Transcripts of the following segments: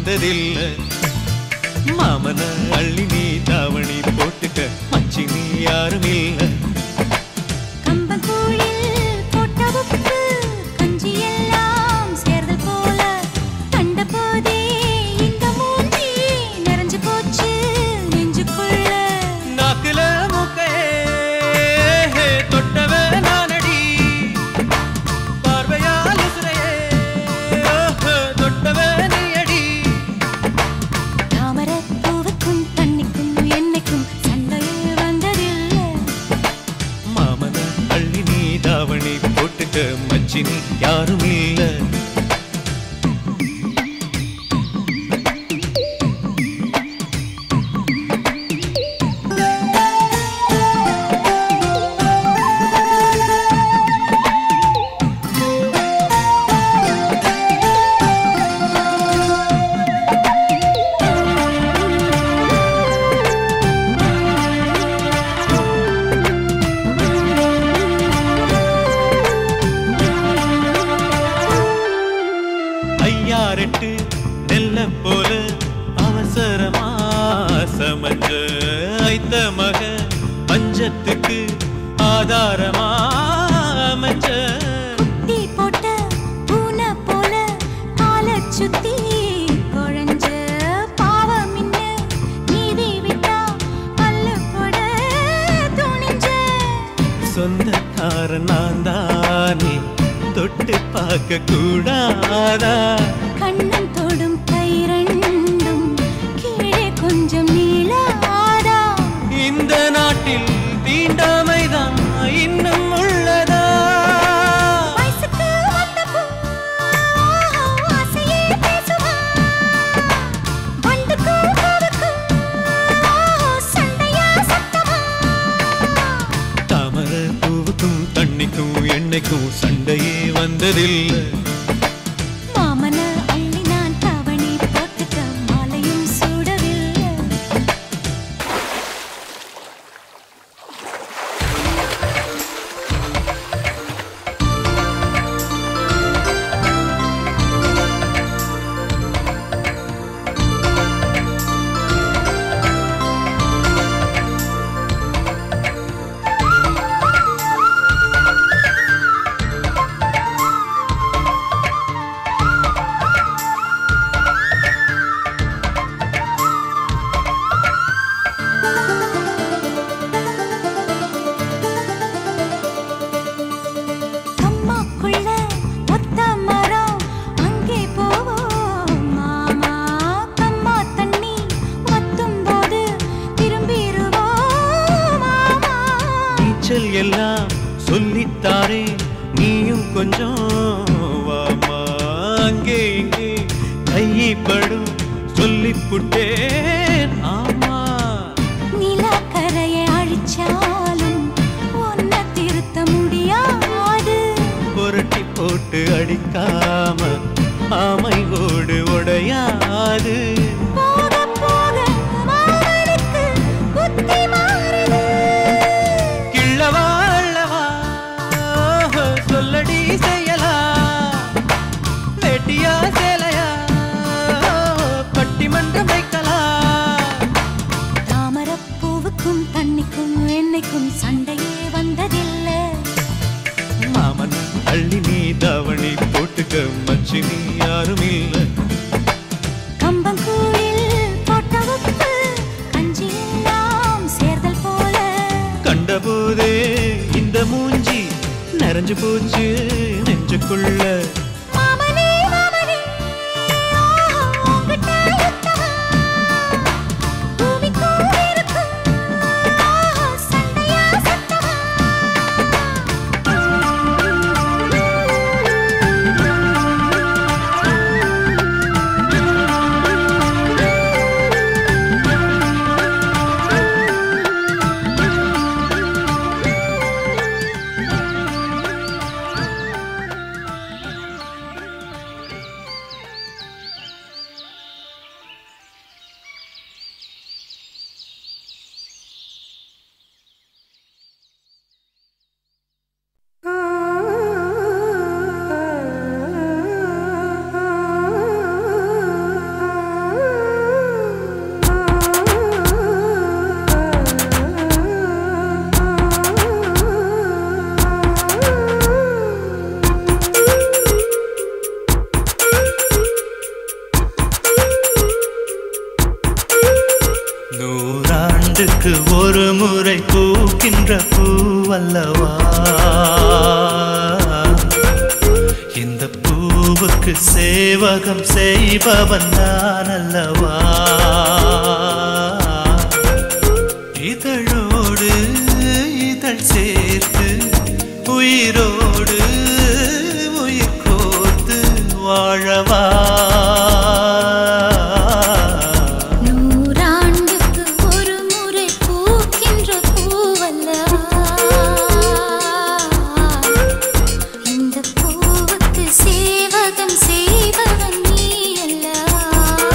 வந்ததில்லை மாமன அள்ளி நீ தாவணி போட்டுக்க மச்சி நீ யாரும் இல்லை கம்பங்கூழில் போட்ட உப்பு, கஞ்சி எல்லாம் சேர்தல் போல கண்டபோதே இந்த மூஞ்சி நிறைஞ்சு போச்சு நெஞ்சுக்குள்ள. நாக்குல மூக்கே தொட்டவ நானடி பார்வையால் உசுரையே ஓஹோ, தொட்டவ நீயடி தாமரைப் பூவுக்கும் தண்ணிக்கும் என்னைக்கும் சண்டையே வந்ததில்லை. மாமன அள்ளி நீ தாவணி போட்டுக்க மச்சி நீ யாரும் இல்லை ஐயாரெட்டு நெல்ல போல அவசரமா சமஞ்ச ஐத்த மக பஞ்சத்துக்கு ஆதாரமா அமைச்ச குட்டி போட்ட பூனை போல காலைச் சுத்தி குழஞ்ச பாவம் இன்ன நீதி விட்டா பல்லு போட துணிஞ்ச சொந்தக்காரன் நான் தானே தொட்டு பார்க்க கூடாதா கண்ணன் தொடும் கை ரெண்டும் கீழே கொஞ்சம் நீளாதா இந்த நாட்டில் தீண்டாமைதான் இன்னும் உள்ளதா வயசுக்கு வந்த பூ, ஆசையே பேசுவா. வண்டுக்கும் பூவுக்கும் சண்டையா சத்தமா. தாமர பூவுக்கும் தண்ணிக்கும் எண்ணெய்க்கும் சண்டையே வந்ததில்லை மாமன அள்ளி நான் தாவணி போட்டுக்க மாலையும் சூடவில்லை அம்மாக்குள்ள ஒத்த மரம் அங்கே போவோம் மாமா கம்மா தண்ணி வத்தும் போது திரும்பிடுவோம் மாமா நீச்சல் எல்லாம் சொல்லித்தாரே நீயும் கொஞ்சம் வாமா அங்கே இங்கே கைப்படும் சொல்லிப்புட்டேன் ஆமா நிலக்கரையை அழிச்சாலும் ஒன்ன திருத்த முடியாது புரட்டி போட்டு அடிக்காம ஆமை ஓடு உடையாது போக போக மாமனுக்கு புத்தி மாறுது கிள்ளவா அள்ளவா ஓஹோ, சொல்லடி செய்யலா வேட்டியா சேலையா பட்டிமன்றம் வைக்கலாம் தாமரப் பூவுக்கும் தண்ணிக்கும் என்னைக்கும் சண்டையே வந்ததில்லை மாமன் அள்ளி நீ தாவணி போட்டுக்க மச்சி நீ யாரும் இல்ல கம்பங்கூழில் போட்ட உப்பு கஞ்சி எல்லாம் சேர்தல் போல கண்டபோதே இந்த மூஞ்சி நிறைஞ்சு போச்சு நெஞ்சுக்குள்ள மாமனே மாமனே ஆஹா, உங்கிட்ட யுத்தமா? பூமிக்கும் உயிருக்கும் ஆஹா, சண்டையா சத்தமா? நூறாண்டுக்கு ஒரு முறை பூக்கின்ற பூவல்லவா இந்த பூவுக்கு சேவகம் செய்பவன் நான் அல்லவா இதழோடு இதழ் சேர்த்து உயிரோடு உயிர் கோர்த்து வாழவா நூறாண்டுக்கு ஒரு முறை பூக்கின்ற பூவல்லவா இந்த பூவுக்கு சேவகம் செய்பவன் நீ அல்லவா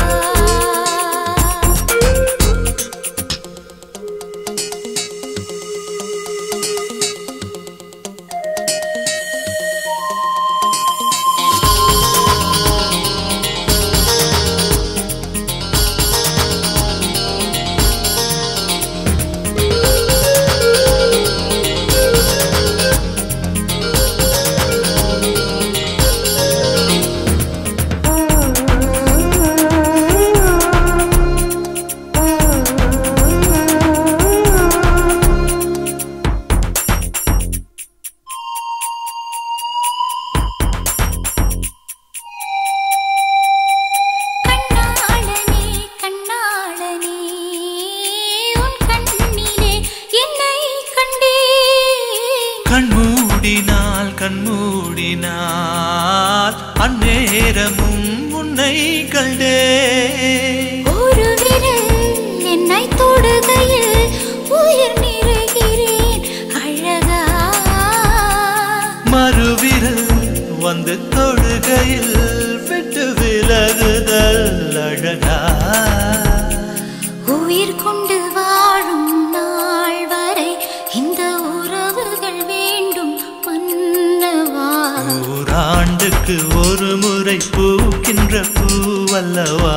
கண்ணாளனே கண்ணாளனே உன் கண்ணிலே என்னை கண்டேன் கண்மூடினால் கண்மூடினால் அந்நேரமும் உன்னை கண்டே ஒரு விரல் என்னை தொடுகையில் உயிர் நிறைகிறேன் அழகா மறுவிரல் வந்து தொடுகையில் விட்டு விலகுதல் அழகா உயிர் கொண்டு வாழும் நாள் வரை இந்த உறவுகள் வேண்டும் மன்னவா நூறாண்டுக்கு ஒரு முறை பூக்கின்ற பூவல்லவா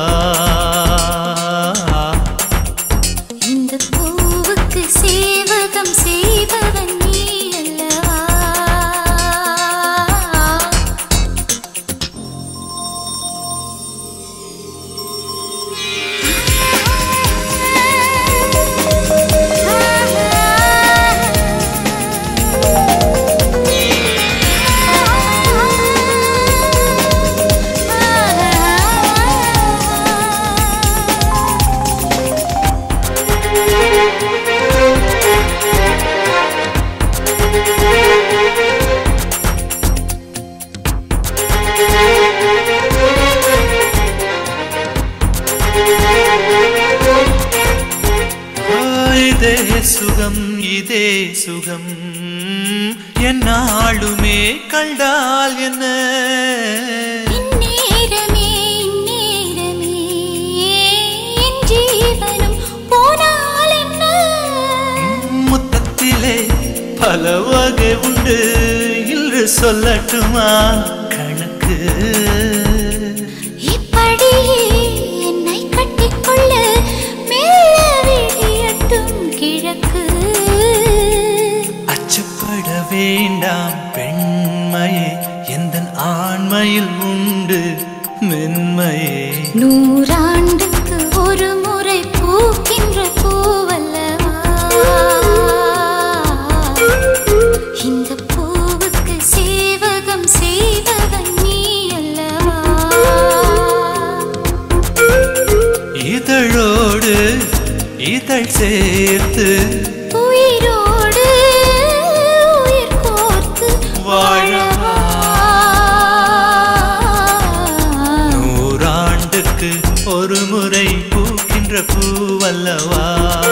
இந்த பூவுக்கு சேவகம் செய்பவன் நீ அல்லவா ஆ, இதே சுகம் இதே சுகம் என்னாளுமே கண்டால் என்ன இந்நேரமே இந்நேரமே என் ஜீவனும் போனால் என்ன முத்தத்திலே பல வகை உண்டு இன்று சொல்லட்டுமா கணக்கு இப்படியே என்னை கட்டிக்கொள்ள மெல்ல விழியட்டும் கிழக்கு அச்சப்பட வேண்டாம் பெண்மையே எந்த ஆண்மையில் உண்டு மென்மையே நூறாண்டுக்கு ஒரு முறை பூக்கின்ற பூவல்லவா இந்த பூவுக்கு சேவகம் செய்பவன் நீ அல்லவா இதழோடு இதழ் சேர்த்து உயிரோடு உயிர் கோர்த்து வாழவா. வாழவா நூறாண்டுக்கு ஒரு முறை பூக்கின்ற பூவல்லவா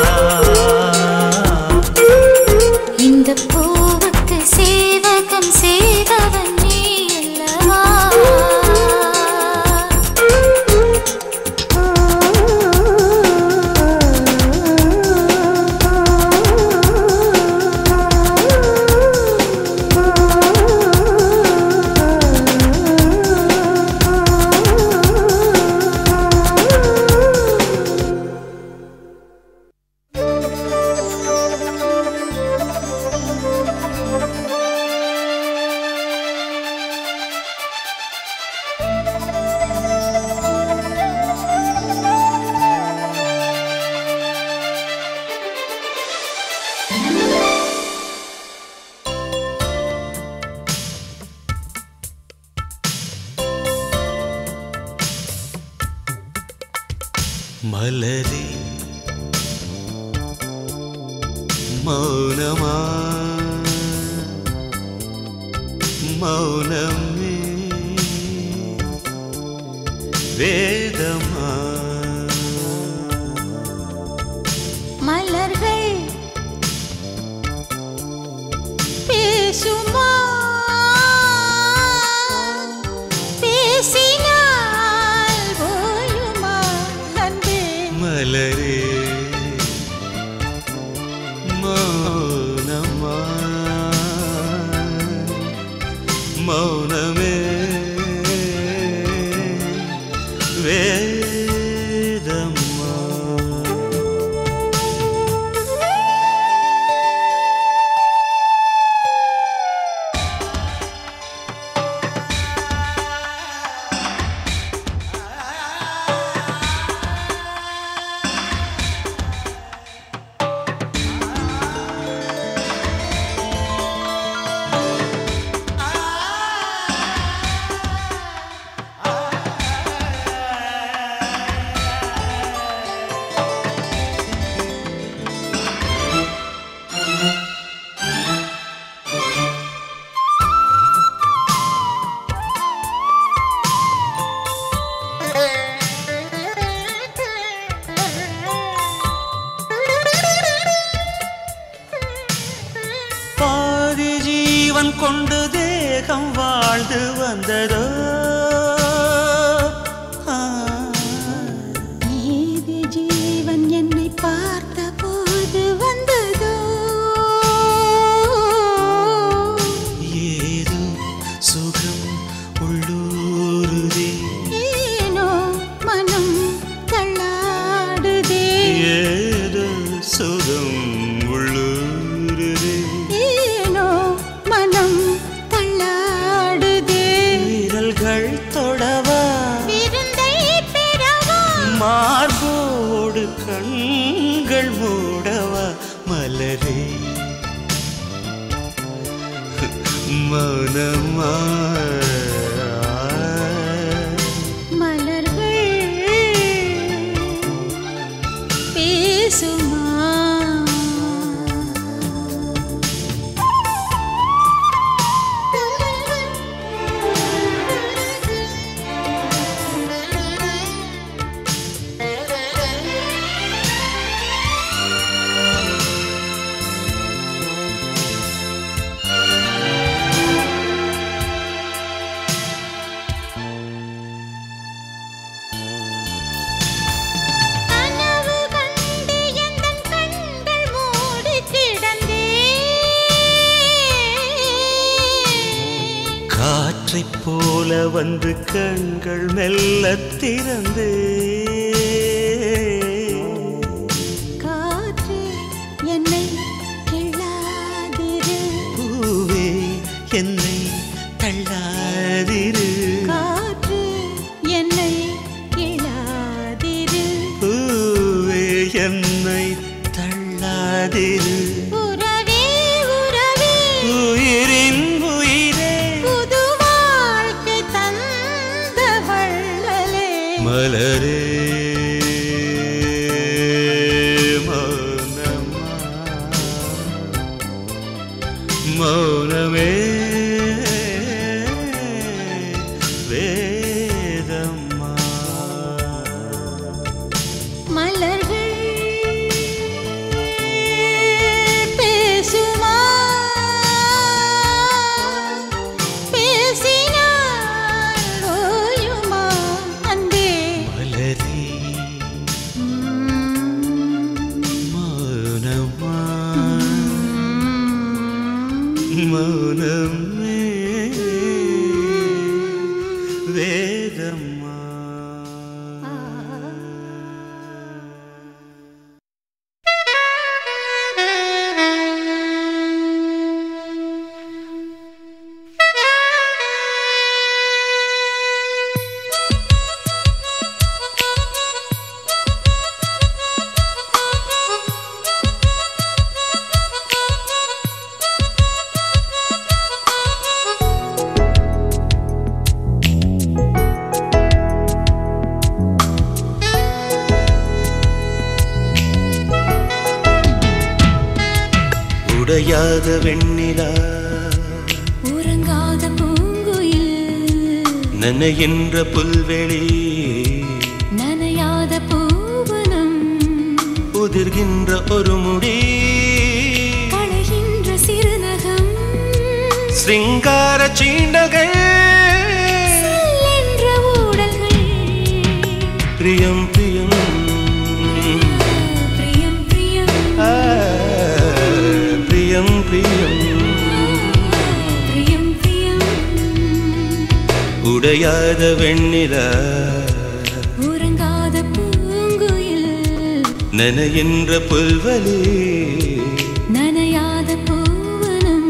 இந்த பூவுக்கு சேவகம் செய்தவன் நீ அல்லவா மலரே மௌனமா மௌனமே வேதமா மலர்கள் பேசுமா பேசினால் ஓயுமா அன்பே மலரே மௌனமா மௌனமே வேதமா பாதி ஜீவன் கொண்டு தேகம் வாழ்ந்து வந்ததோ ஆ, நீதி ஜீவன் என்னை பார்த்த போது வந்ததோ ஏதோ சுகம் உள்ளூருதே ஏனோ மனம் தள்ளாடுதே ஏதோ சுகம் உள்ளூருதே ஏனோ மனம் தள்ளாடுதே விரல்கள் தொடவா விருந்தை பெறவா மார்போடு கண்கள் மூடவா மலரே மனமா மலர்கள் பேசுமா கனவு கண்டு எந்தன் கண்கள் மூடி கிடந்தேன் காற்றைப் போல வந்து கண்கள் மெல்ல திறந்தே காற்று என்னை கிள்ளாதிரு பூவே என்னை தள்ளாதிரு காற்று என்னை கிள்ளாதிரு பூவே என்னை தள்ளாதிரு உறவே உறவே உயிரின் உயிரே புது வாழ்க்கை தந்த வள்ளலே மலரே உடையாத வெண்ணிலா உறங்காத பூங்குயில் நனைகின்ற புல்வெளி நனையாத பூவனம் உதிர்கின்ற ஒரு முடி களைகின்ற சிறுநகம் சிங்கார சீண்டல்கள் செல்லென்ற ஊடல்கள் பிரியம் பிரியம் பிரியம் பிரியம் ஆ, பிரியம் பிரியம் பிரியம் பிரியம் உடையாத வெண்ணிலா உறங்காத பூங்குயில் நனைகின்ற புல்வெளி நனையாத பூவனம்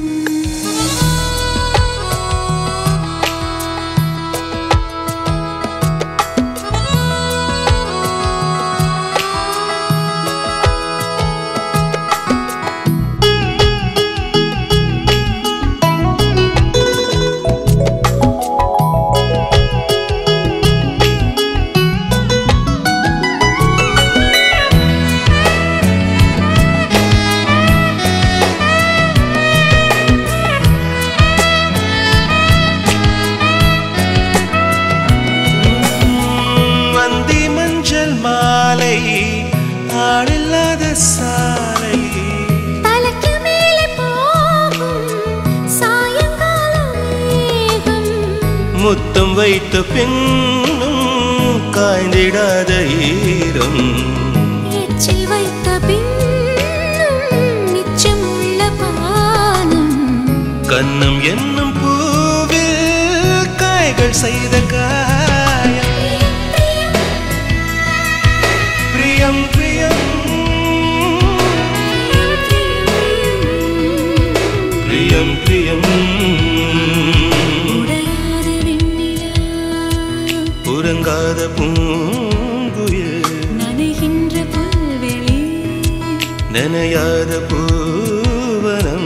வந்தி மஞ்சள் மாலை ஆளில்லாத சாலை தலைக்கு மேலே போகும் சாயங்கால மேகம் முத்தம் வைத்த பின்னும் காய்ந்திடாத ஈரம் எச்சில் வைத்த பின்னும் மிச்சம் உள்ள பானம் கண்ணம் என்னும் பூவில் காய்கள் செய்த காயம் பிரியம் பிரியம் பிரியம் பிரியம் உடையாத வெண்ணிலா உறங்காத பூங்குயில் நனைகின்ற புல்வெளி நனையாத பூவனம்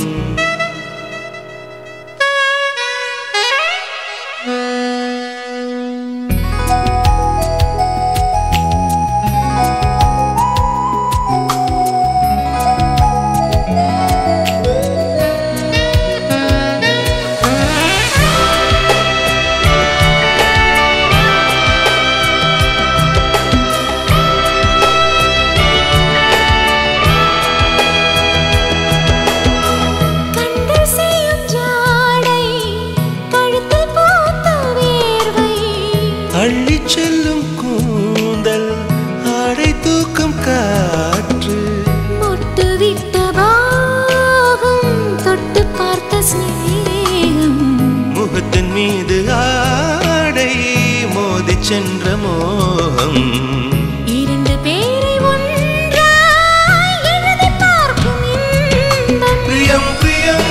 கண்கள் செய்யும் ஜாடை கழுத்தில் பூத்த வேர்வை அள்ளிச் செல்லும் கூந்தல் ஆடை தூக்கும் காற்று மொட்டு விட்ட பாகம் தொட்டு பார்த்த சிநேகம் முகத்தின் மீது ஆடை மோதிச் சென்ற மோகம் இரண்டு பேரை ஒன்றாய் எழுதி பார்க்கும் இன்பம் பிரியம் பிரியம்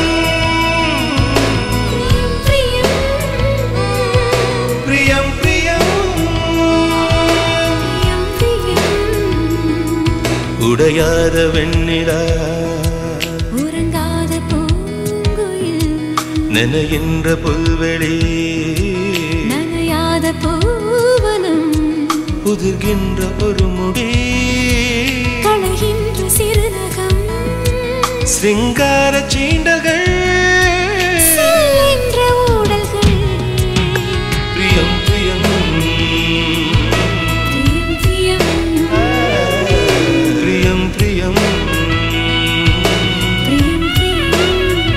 பிரியம் பிரியம் பிரியம் பிரியம் பிரியம் உடையாத வெண்ணிலா உறங்காத பூங்குயில் நனைகின்ற புல்வெளி நனையாத பூவனம் உதிர்கின்ற ஒரு முடி களைகின்ற சிறுநகம் சிங்கார சீண்டல்கள் செல்லென்ற ஊடல்கள் பிரியம் பிரியம் பிரியம் பிரியம் பிரியம் பிரியம் பிரியம் பிரியம்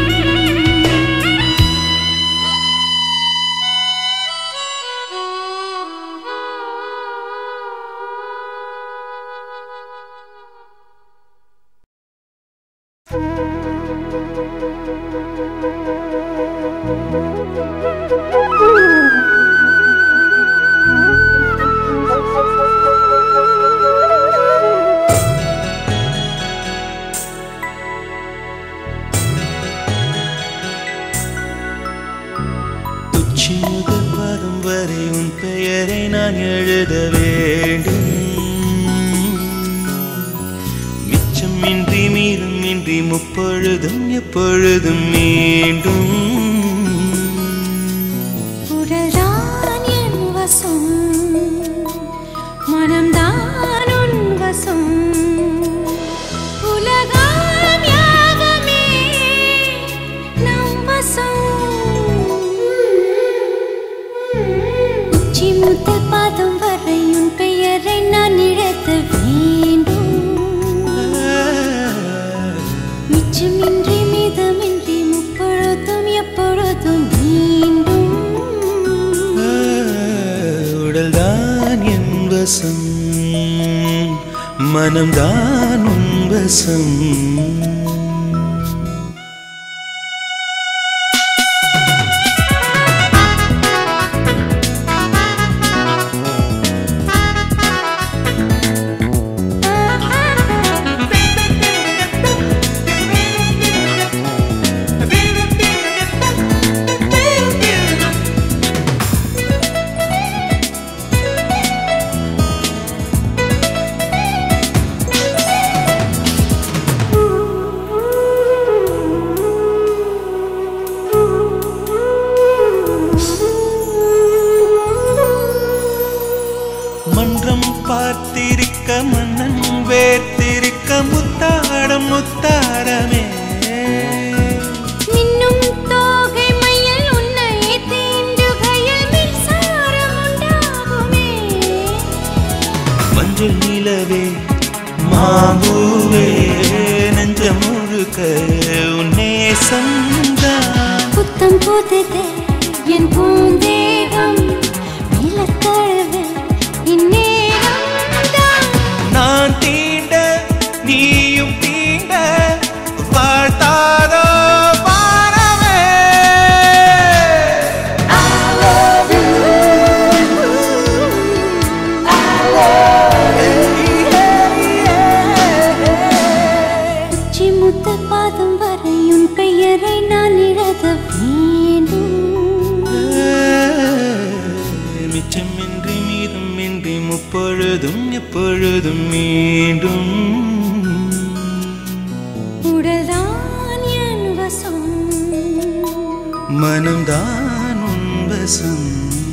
உச்சி முதல் பாதம் வரை உன் பெயரை நான் எழுத வேண்டும் மிச்சம் இன்றி மீறும் இன்றி முப்பொழுதும் எப்பொழுதும் மீண்டும் உடல்தான் என் வசம் மனம்தான் உன் வசம் உலகம் யாக வசம் மனம்தான் உன் வசம் மன்றம் பார்த்திருக்க மன்னன் வேர்த்திருக்க முத்தாடம் முத்தாரமே மின்னும் தோகை மயில் உன்னை தீண்டுகையில் மின்சாரம் உண்டாகுமே மஞ்சள் நிலவே மாம்பூவே நெஞ்சம் முழுக்க உன்னே சந்தான் புத்தம் புதுதே என் பூந்தேகம் நிலத்தழுவு இந்நேரம்தான் நான் தீண்ட நீயும் தீண்ட வாழ்த்தாதோ வானமே உச்சி முத்த பாதம் வரை உன் பெயரை நான் எழுத வேண்டும் மிச்சமின்றி மீதமின்றி முப்பொழுதும் எப்பொழுதும் மீண்டும் உடல்தான் என் வசம் மனம்தான் உன் வசம்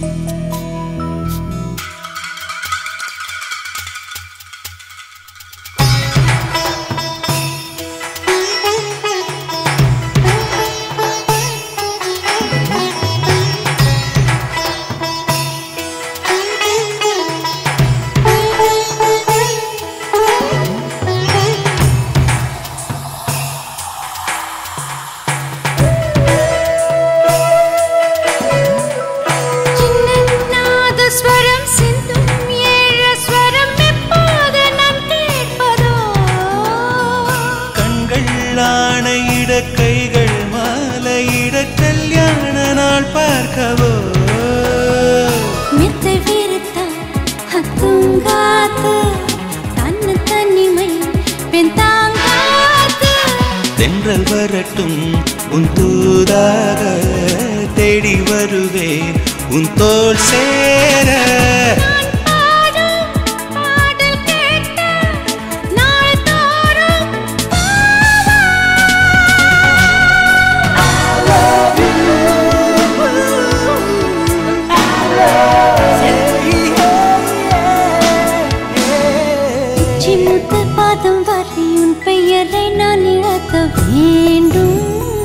சின்னநாத ஸ்வரம் சிந்தும் ஏழ ஸ்வரம் எப்போது நான் கேட்பதோ கண்கள் ஆணையிட கைகள் மாலையிட கல்யாண நாள் பார்க்கவோ மெத்தை விரித்த ஹத்துங்காத்து தன்னு தனிமை பெண் தாங்காத்து தென்றல் வரட்டும் உன் தூதாக தேடி வருவேன் உன் தோல் சேர நான் பாடும் பாடல் கேட்ட நாள் தோறும் சிமுத்த பாதம் வரை உன் பெயரை நான் இழக்க வேண்டும்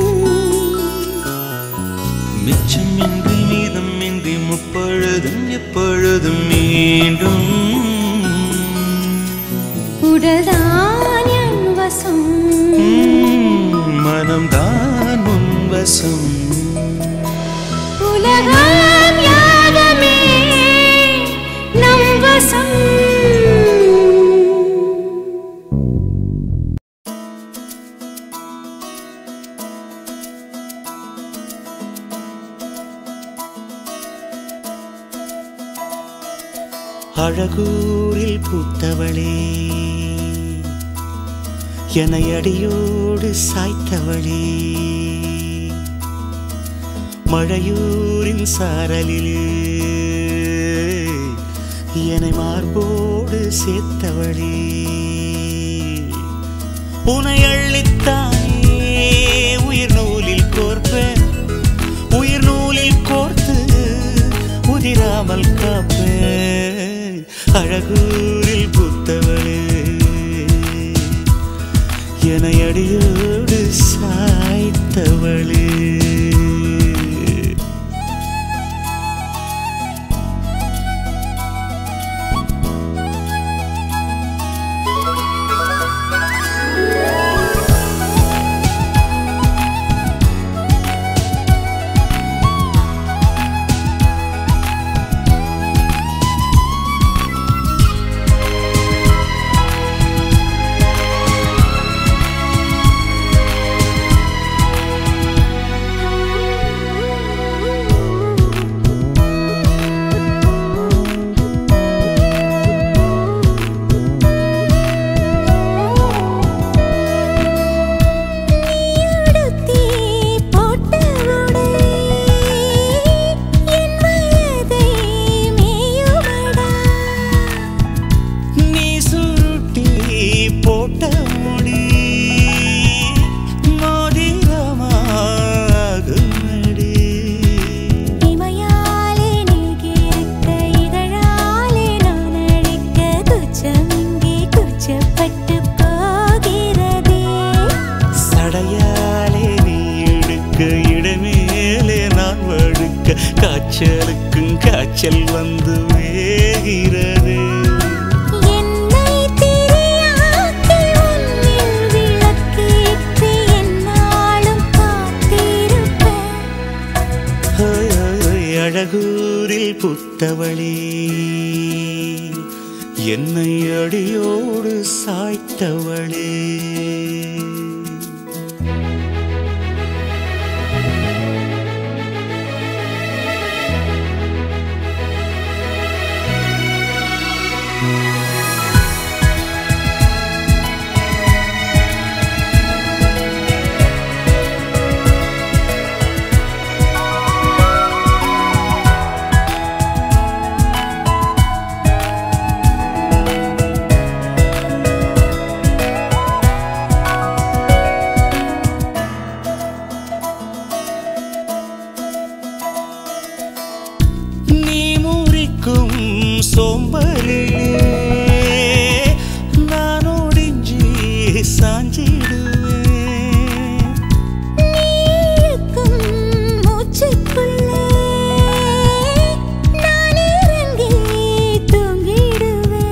மிச்சமின்றி மீதமின்றி முப்பொழுதும் எப்பொழுதும் மீண்டும் உடல்தான் என் வசம் உம், மனம்தான் உன் வசம் உலகம் யாகமே நம் வசம் அழகூரில் பூத்தவளே என அடியோடு சாய்த்தவளே மழையூரின் சாரலிலே என்னை மார்போடு சேர்த்தவளே உனை அள்ளித்தானே உயிர் நூலில் கோர்ப்பேன் உயிர் நூலில் கோர்த்து உதிராமல் காப்பேன் அழகூரில் புத்தவளே என அடியோடு சாய்த்தவளே போட்ட முடி மோதிரமாகுமடி இமையாலே நீகியிருக்க இதழாலே நான் அழைக்க துச்சம் இங்கே துச்சப்பட்டு போகிறதே சடையாலே நீ எடுக்க இடமேலே நான் வழுக்க காய்ச்சலுக்கும் காய்ச்சல் வந்து வேகிறது என்னை திரியாக்கி உன்னில் விளக்கேற்றி எந்நாளும் காத்திருப்பேன் ஹோய், ஹோய், ஹோய், அழகூரில் புத்தவளே என்னை அடியோடு சாய்த்தவளே நீ முறிக்கும் சோம்பலிலே நான் ஒடிஞ்சி சாஞ்சிடுவேன் நீக்கும் மூச்சுக்குள்ளே நான் இறங்கி தூங்கிடுவேன்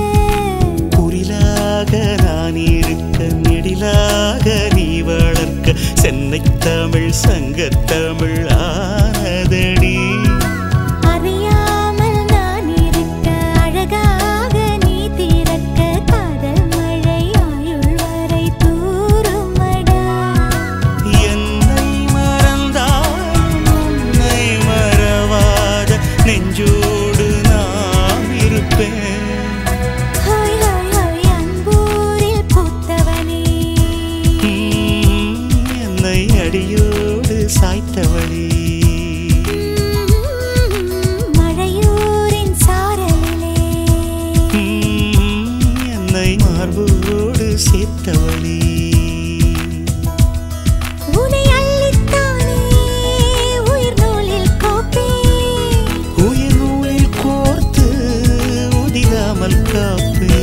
குரிலாக நான் இருக்க நெடிலாக நீ வளர்க்க சென்னை தமிழ் சங்கத்தமிழ் ஆனதடி அறியாமல் நான் இருக்க அழகாக நீ திறக்க காதல் மழை ஆயுள் வரை தூருமடா என்னை மறந்தாலும் உன்னை மறவாத நெஞ்சோடு நான் இருப்பேன் ஹாய் ஹாய் ஹாய் அன்பூரில் பூத்தவனே உம், என்னை அடியோடு சாய்த்தவளே மழையூரின் சாரலிலே உம், என்னை மார்போடு சேர்த்தவளே உனை அள்ளித்தானே உயிர் நூலில் கோப்பேன் உயிர் நூலில் கோர்த்து உதிராமல் காப்பேன்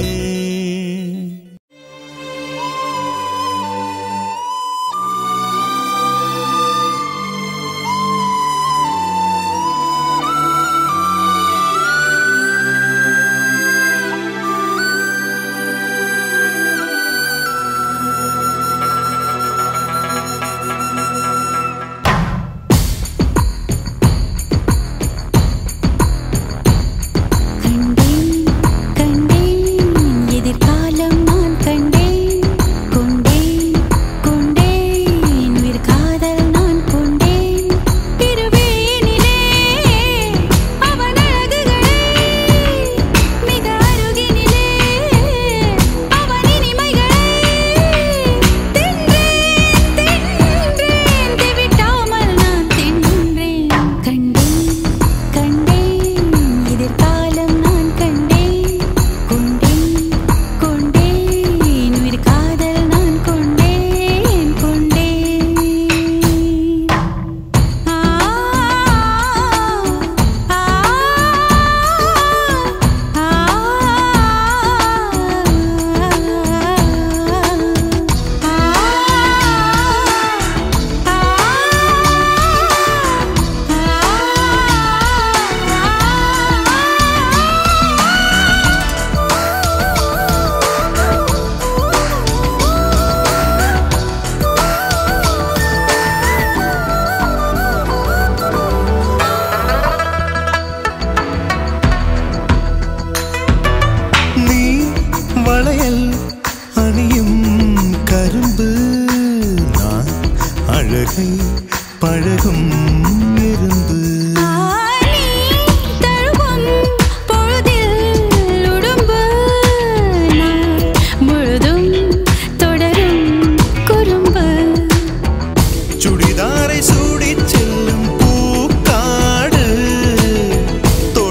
கண்டேன் கண்டேன் எதிர்காலம் நான் கண்டேன் கொண்டேன் கொண்டேன் உயிர் காதல் நான் கொண்டேன் திருவேனிலே அவன் அழகுகளை மிக அருகினிலே அவன் இனிமைகளை தின்றேன் தின்றேன் திவிட்டாமல் நான் தின்றேன் கண்டேன் கண்டேன் எதிர்காலம் நான் கண்டேன் கொண்டேன் கொண்டேன் உயிர் காதல் நான் கொண்டேன் கொண்டேன் ஆ ஆ நீ வளையல் அணியும் கரும்பு நான் அழகை பழகும் எறும்பு ஆனி தழுவும் பொழுதில் உடும்பு நான் முழுதும் தொடரும் குறும்பு சுடிதாரை சூடிச் செல்லும் பூக்காடு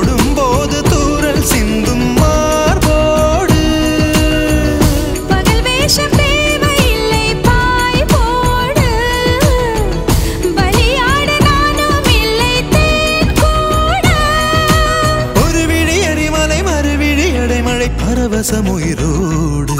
தொடும்போது தூரல் சிந்தும் மார்போடு பகல் பரவசம் உயிரோடு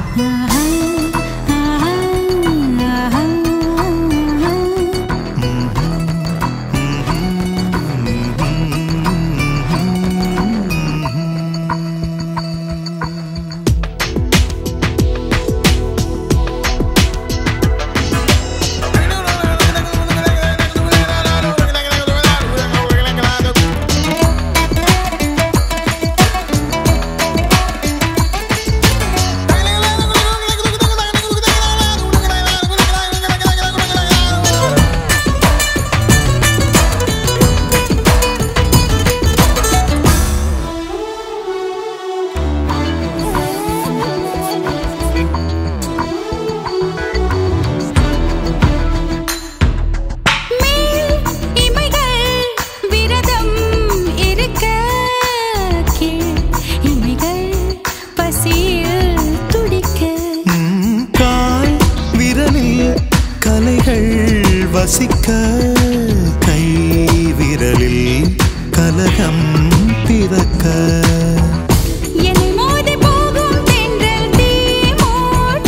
மேல் இமைகள் விரதம் இருக்க கீழ் இமைகள் பசியில் துடிக்க ம், கால் விரலில் கலைகள் வசிக்க கை விரலில் கலகம் பிறக்க என்னை மோதி போகும் தென்றல் தீ மூட்ட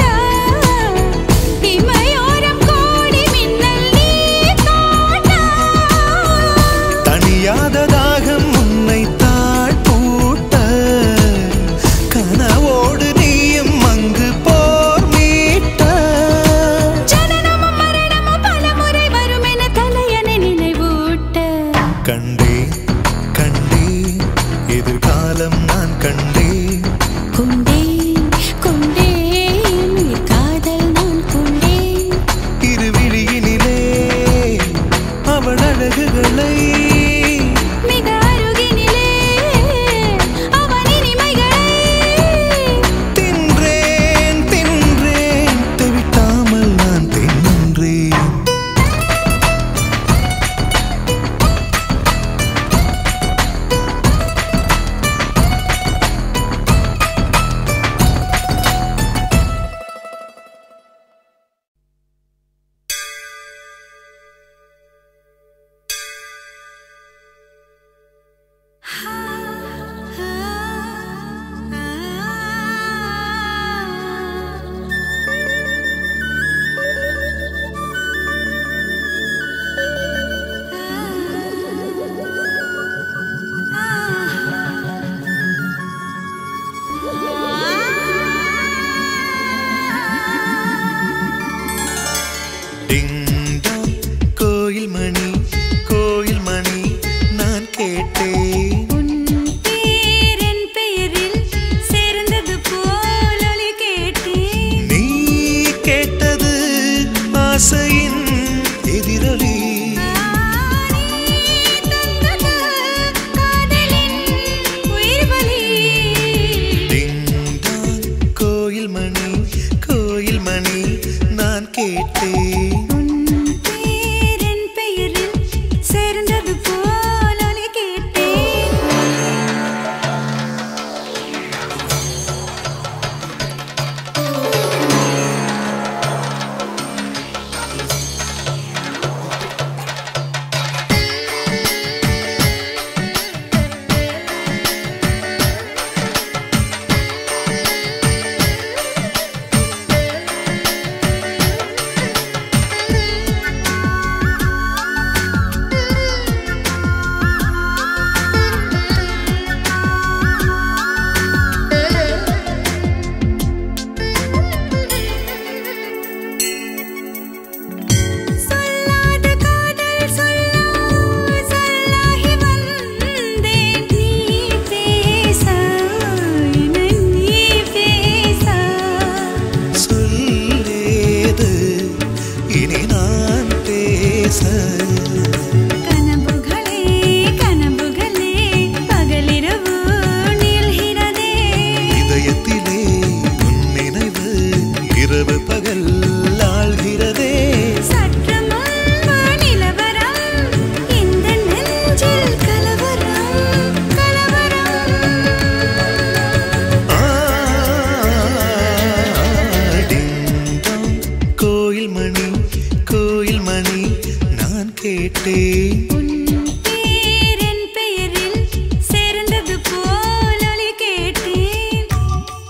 இமையோரம் கோடி மின்னல் நீ காட்ட தனியாத தாகம் உன்னை தாழ்பூட்ட கனவோடு நீயும் அங்கு போர் மீட்ட ஜனனமும் மரணமும் பலமுறை வரும் என தலையணை நினைவூட்ட கண்டேன் கண்டேன் எதிர்காலம் நான் கண்டேன் கொண்டேன் கொண்டேன் உயிர் காதல் நான் கொண்டேன் இருவிழியினிலே அவள் அழகுகளை மிக அருகினிலே அவன் இனிமைகளை தின்றேன் தின்றேன் தெவிட்டாமல் நான் தின்றேன் டிங் டாங், கோயில் மணி கோயில் மணி நான் கேட்டேன் உன் பேரின் பெயரில் சேர்ந்தது போல் ஒலி கேட்டேன் நீ கேட்டது ஆசையின் எதிரொலி டிங் டாங், கோயில் மணி கோயில் மணி நான் கேட்டேன் சேர்ந்தது போல் ஒலி கேட்டேன் சொல்லாத காதல் சொல்லா சொல்லாகி வந்தேன் நீ பேச இனி நீ பேச சொல்லேது இனி நான் பேச கனவுகளே கனவுகளே பகலிரவு நீள்கிறதே இதயத்திலே உன் நினைவு இரவு பகல் ஆள்கிறதே சற்று முன்பு நிலவரம் இந்த நெஞ்சில் கலவரம் கலவரம் ஆ, டிங் டாங், கோயில் மணி கோயில் மணி நான் கேட்டேன் உன் பேரின் பெயரில் சேர்ந்தது போல் ஒலி கேட்டேன்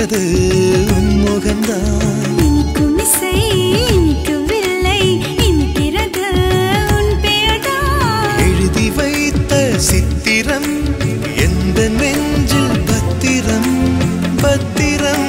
இனிக்கிறது உன் முகம்தான் இனிக்கும் இசை இனிக்கவில்லை இனிக்கிறது உன் பெயர்தான் எழுதி வைத்த சித்திரம் எந்த நெஞ்சில் பத்திரம் பத்திரம்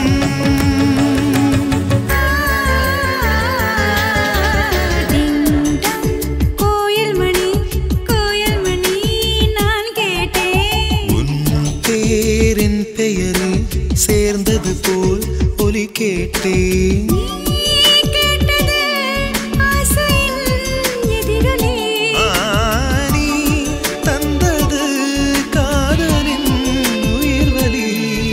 டிங்டாங், கோயில் மணி கோயில் மணி நான் கேட்டேன் உன் பேரின் பெயரில் சேர்ந்தது போல் ஒலி கேட்டேன் நீ கேட்டது ஆசையின் எதிரொலி ஆனி தந்தது காதலின் உயிர்வலி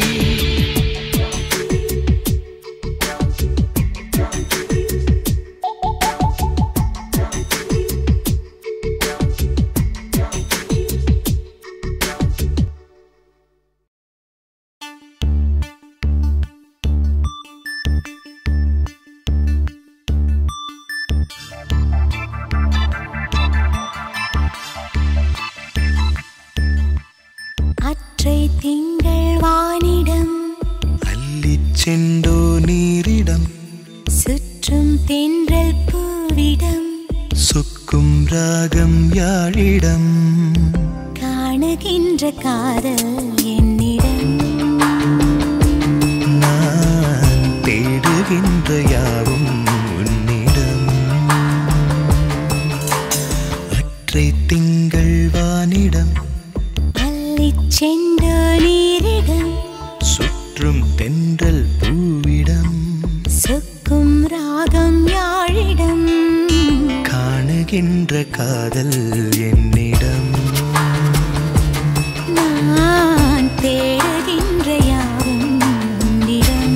அற்றை திங்கள் வானிடம் அள்ளிச் செண்டோ நீரிடம் சுற்றும் தென்றல் பூவிடம் சுக்கும் ராகம் யாழிடம் காணுகின்ற காதல் என்னிடம் நான் தேடுகின்ற யாவும் உன்னிடம் அற்றை திங்கள் வானிடம் அள்ளிச் சென்ற நீரிடம் சுற்றும் தென்றல் பூவிடம் சொக்கும் ராகம் யாழிடம் காணுகின்ற காதல் என்னிடம் நான் தேடுகின்ற யாவும் உன்னிடம்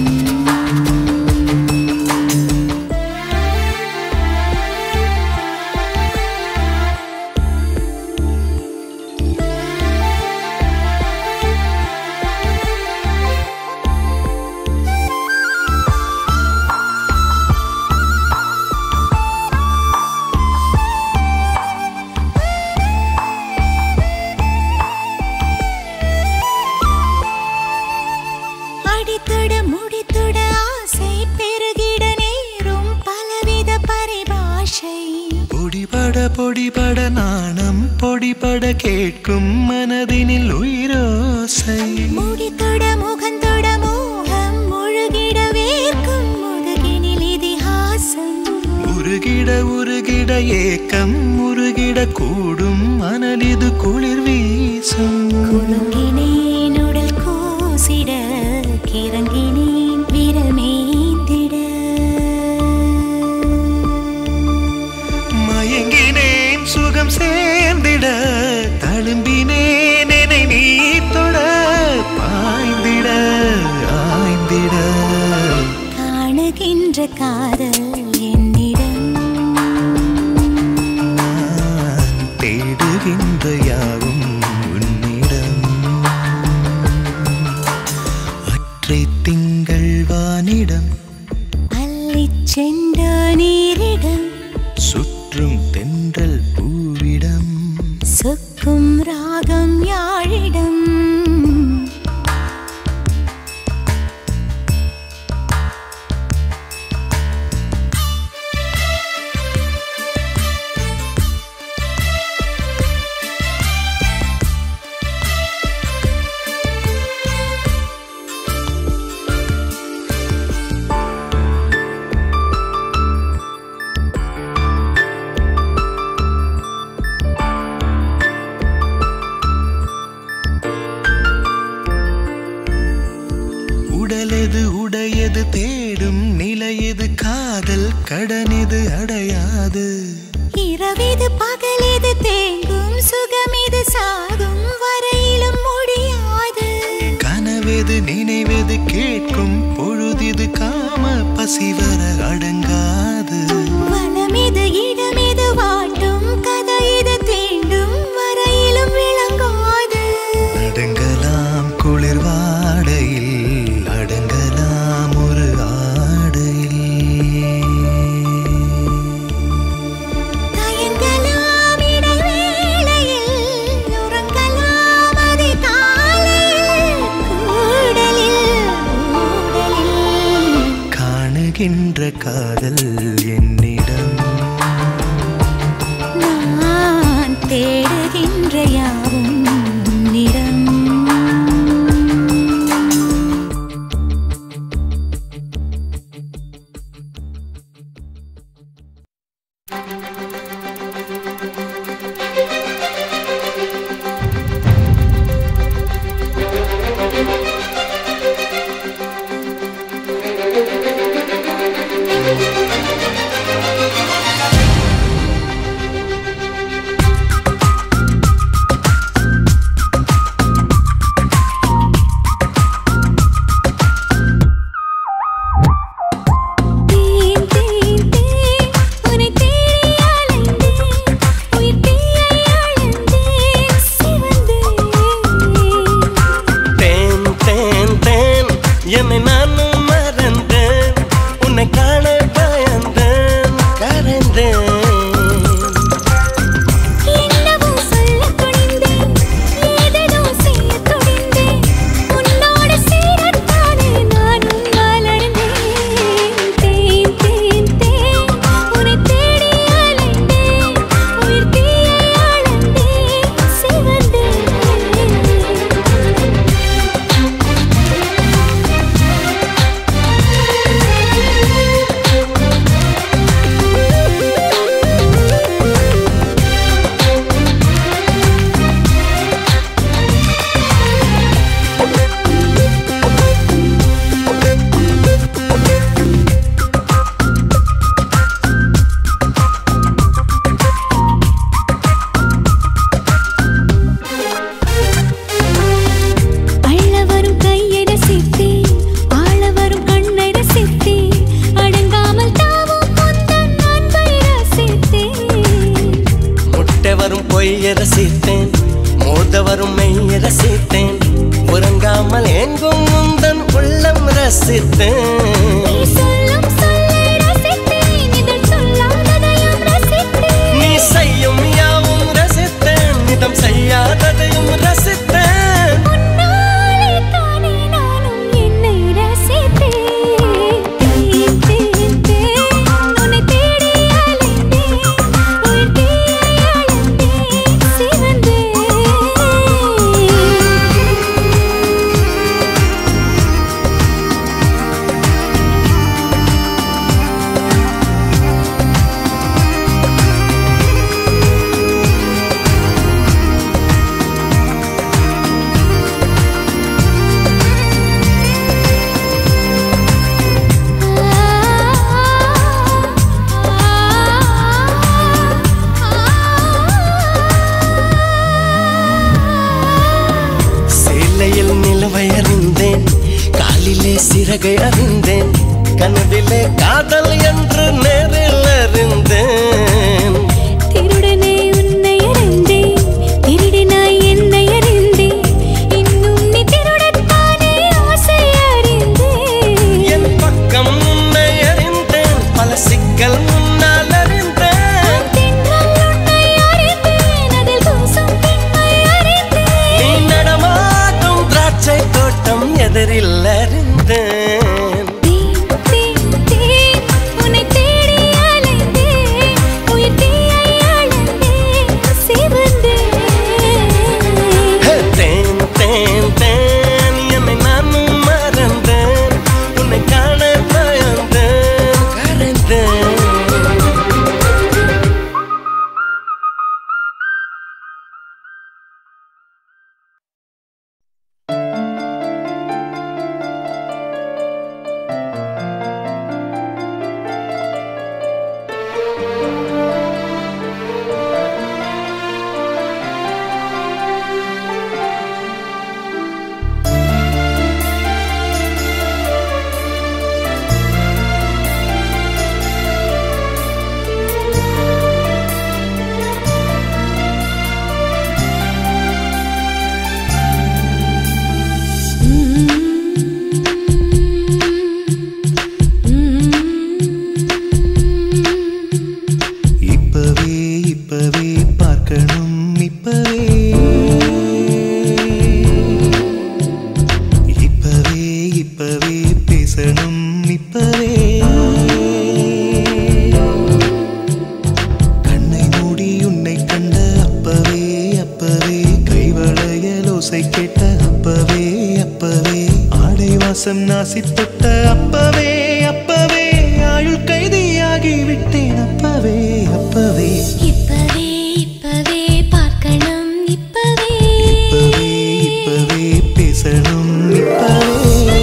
அடித்தொட முடித்தொட ஆசை பெருகிட நேரும் பலவித பரிபாஷை பொடிபட பொடிபட நாணம் பொடிபட கேட்கும் மனதினில் உயிரோசை முடித்தொட முகந்தொட மோகம் முழுகிட வேர்க்கும் முதுகினில் இதிகாசம் உருகிட உருகிட ஏக்கம் உருகிட கூடும் மணலிது குளிர் வீசும் குலுங்கினேன் உடல் கூசிட கிறங்கினேன் விரல் மேய்ந்திட மயங்கினேன் சுகம் சேர்ந்திட தழும்பினேன் என்னை நீ தொட பாய்ந்திட ஆய்ந்திட காணுகின்ற காதல் என்னிடம் நான் தேடுகின்ற யாவும் உன்னிடம் அற்றை திங்கள் வானிடம் அள்ளிச் சென்ற நீரிடம் சுற்றும் தென்றல் பூவிடம் சொக்கும் ராகம் யாழிடம் உடலெது உடையது தேடும் நிலையது காதல் கடனெது அடையாது இரவிது பகலிது தேங்கும் சுகமிது சாகும் வரையிலும் முடியாது கனவெது நினைவெது கேட்கும் பொழுதிது காம பசிவர அடங்காது வனமிது இடமிது வாட்டும் கதை இது தீண்டும் வரையிலும் விளங்காது அடங்கலாம் குளிர் வாடையில் அடங்கலாம் ஒரு ஆடையில் ஆகின்ற யாவும் உன்னிடம் தேன் தேன் தேன் உன்னை தேடி அலைந்தேன் உயிர் தீயை அழந்தேன் சிவந்தேன் தேன் தேன் தேன் என்னை நானும் மறந்தேன் உன்னை காண பயந்தேன் கரைந்தேன் என்னவோ சொல்லத் துணிந்தேன் ஏதேதோ செய்யத் துணிந்தேன் உன்னோடு சேரத்தானே நானும் மலர்ந்தேன் தேன் தேன் தேன் உன்னை தேடி அலைந்தேன் உயிர் தீயை அழந்தேன் சிவந்தேன் அள்ள வரும் கையை ரசித்தேன் ஆள வரும் கண்ணை ரசித்தேன் அடங்காமல் தாவும் முந்தன் அன்பை ரசித்தேன் முட்டை வரும் பொய்ய ரசித்தேன் மோத வரும் மெய்ய ரசித்தேன் உறங்காமல் எங்கும் முந்தன் உள்ளம் ரசித்தேன் நீ சொல்லும் சொல்லை ரசித்தேன் இதழ் சொல்லாததையும் ரசித்தேன் நீ செய்யும் யாவும் ரசித்தேன் நிதம் செய்யாததையும் ரசித்தேன் உன்னாலே தானே நானும் என்னை ரசித்தேன் தேன் தேன் தேன் உன்னை தேடி அலைந்தேன் உயிர் தீயை அழந்தேன் சிவந்தேன் சேலையில் நிலவை அறிந்தேன் காலிலே சிறகை அறிந்தேன் கனவிலே காதல் என்று நேரில் அறிந்தேன் திருடனே உன்னை அறிந்தேன் திருடினாய் என்னை அறிந்தேன் இன்னும் நீ திருடத்தானே ஆசை அறிந்தேன் என் பக்கம் உன்னை அறிந்தேன் பல சிக்கல் முன்னால் அறிந்தேன் தென்றல் உன்னை அறிந்தேன் அதில் கூசும் பெண்மை அறிந்தேன் நீ நடமாடும் திராட்சை தோட்டம் எதிரில் அறிந்தேன் தேன் தேன் தேன் உன்னை தேடி அலைந்தேன் உயிர் தீயை அழந்தேன் சிவந்தேன் தேன் தேன் தேன் என்னை நானும் மறந்தேன் உன்னை காண பயந்தேன் கரைந்தேன் ஆ வாசம் நாசி தொட்ட அப்பவே அப்பவே ஆயுள் கைதியாகி விட்டேன் அப்பவே அப்பவே இப்பவே இப்பவே பார்க்கணும் இப்பவே இப்பவே இப்பவே பேசணும் இப்பவே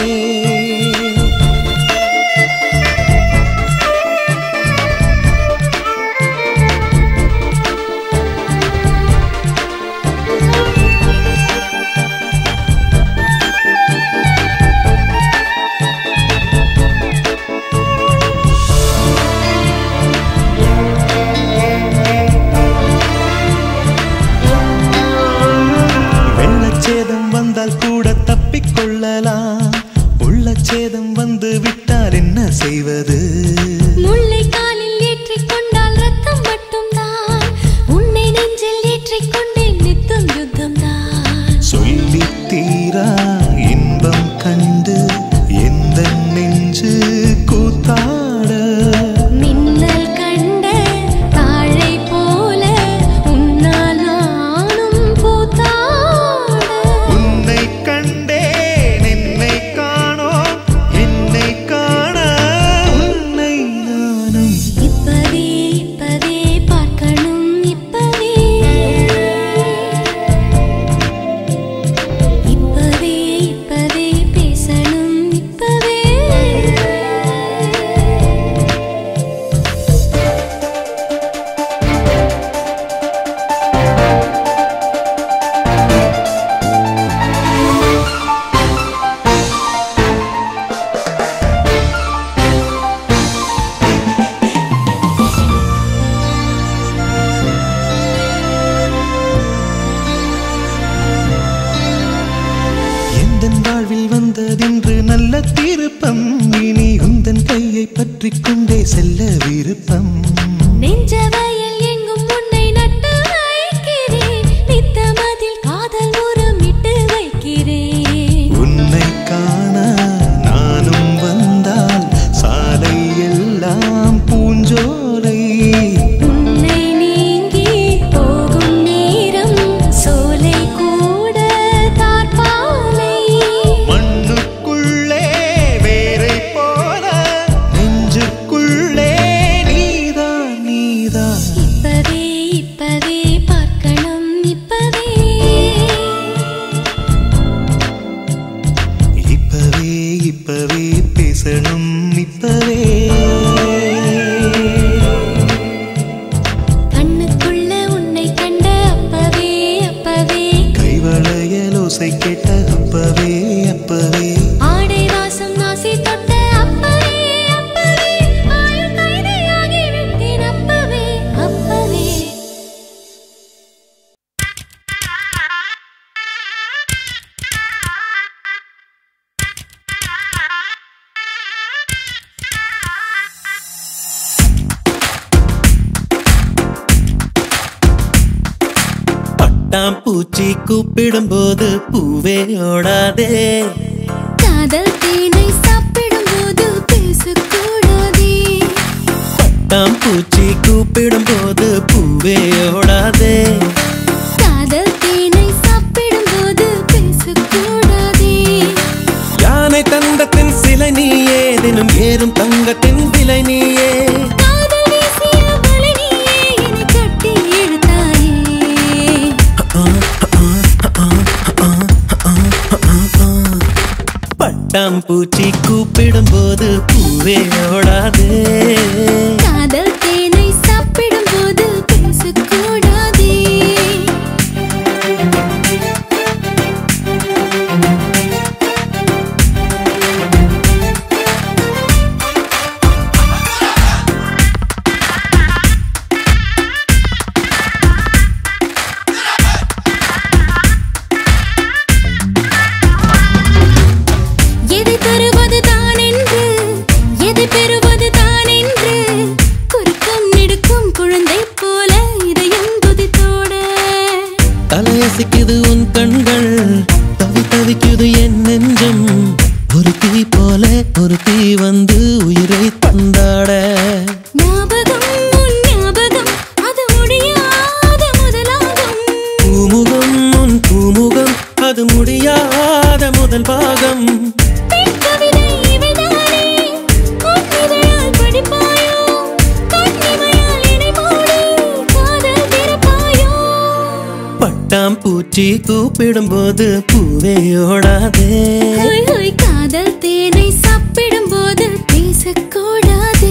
வெள்ளச்சேதம் வந்தால் கூட தப்பிக்கொள்ளலாம் உள்ளச்சேதம் வந்து விட்டால் என்ன செய்வது முல்லை காலில் ஏற்றிக் கொண்டால் ரத்தம் மட்டும்தான் உன்னை நெஞ்சில் ஏற்றிக் கொண்டேன் நித்தம் யுத்தம்தான் சொல்லி தீரா இன்பம் கண்டு எந்த நெஞ்சு கூத்தாட மின்னல் கண்ட தாழை போல உன்னால் நானும் பூத்தாட உன்னை கண்டேன் என்னை காணோம் என்னை காண உன்னை நானும் இப்பவே இப்பவே பார்க்கணும் இப்பவே இப்பவே இப்பவே பேசணும் இப்பவே எந்தன் வாழ்வில் வந்ததென்று நல்ல திருப்பம் இனி உந்தன் கையை பற்றிக் கொண்டே செல்ல விருப்பம் நெஞ்ச வயல் எங்கும் உன்னை நட்டு வைக்கிறேன் நித்தமதில் காதல் உரம் இட்டு வைக்கிறேன் உன்னை காண நானும் வந்தால் சாலை எல்லாம் பூஞ்சோலை உன்னை நீங்கி போகும் நேரம் சோலை கூட தார்பாலை மண்ணுக்குள்ளே வேரை போல நெஞ்சுக்குள்ளே நீதான் நீதான் இப்பவே இப்பவே பார்க்கணும் இப்பவே இப்பவே இப்பவே பேசணும் இப்பவே கண்ணுக்குள்ள உன்னை கண்ட அப்பவே அப்பவே கைவளையலோசை கேட்ட அப்பவே அப்பவே ஆடை வாசம் நாசி தொட்ட அப்பவே அப்பவே ஆயுள் கைதியாகி விட்டேன் அப்பவே அப்பவே பட்டாம் பூச்சி கூப்பிடும் போது பூவே ஓடாதே காதல் தேனை சாப்பிடும் போது பேசக்கூடாதே பட்டாம் பூச்சி கூப்பிடும் போது பூவே ஓடாதே காதல் தேனை சாப்பிடும் போது பேசக்கூடாதே யானை தந்தத்தின் சிலை நீயே தினம் ஏறும் தங்கத்தின் விலை நீயே காதல் வீசிய வலை நீயே என்னை கட்டி இழுத்தாயே பட்டாம் பூச்சி கூப்பிடும் போது பூவே ஓடாதே காதல் தேனை சாப்பிடும் போது பேசக்கூடாதே எதை தருவது தான் என்று எதை பெறுவது தான் என்று குறுக்கும் நெடுக்கும் குழந்தை போல இதயம் துதித்தோட தலையசிக்குது உன் கண்கள் தவி தவிக்குது என் நெஞ்சம் ஒரு தீ போல ஒரு தீ வந்து உயிரை தந்தாட ஞாபகம் உன் ஞாபகம் அது முடியாத முதலாகும் பூமுகம் உன் பூமுகம் அது முடியாத முதல் பாகம் தீ பட்டாம் பூச்சி கூப்பிடும்போது பூவே ஓடாதே ஹோய் ஹோய் காதல் தேனை சாப்பிடும் போது பேசக்கூடாதே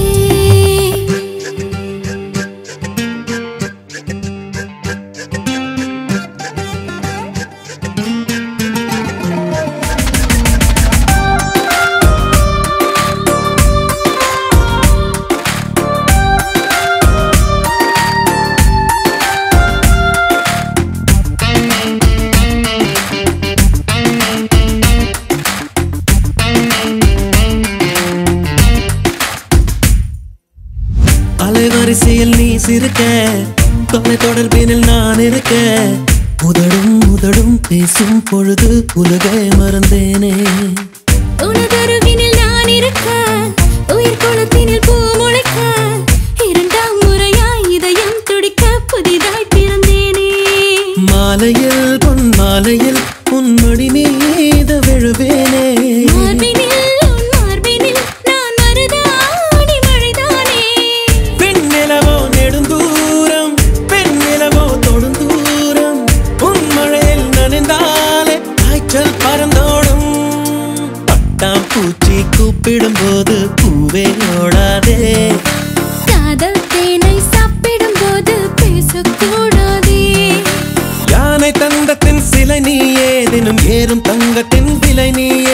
அலைவரிசையில் நீ சிரிக்க தொலை தொடர்பினில் நான் இருக்க உதடும் உதடும் பேசும் பொழுது உலகை மறந்தேனே உனதருவினில் நான் இருக்க உயிர் குளத்தினில் பூ முளைக்க இரண்டாம் முறையாய் இதயம் துடிக்க புதிதாய் பிறந்தேனே மாலையில் பொன் மாலையில் உன்மடி மீத விழுவேனே மார்பினில் உன் மார்பினில் நான் மருதாடி மழைதானே பெண்ணிலவோ நெடுந்தூரம் பெண்ணிலவோ தொடுந்தூரம் உன் மழையில் நனைந்தாலே காய்ச்சல் பறந்தோடும் பட்டாம் பூச்சி கூப்பிடும் போது பூவே ஓடாதே காதல் தேனை சாப்பிடும் போது பேசக்கூடாதே யானை தந்தத்தின் சிலை நீயே தினம் ஏறும் தங்கத்தின் விலை நீயே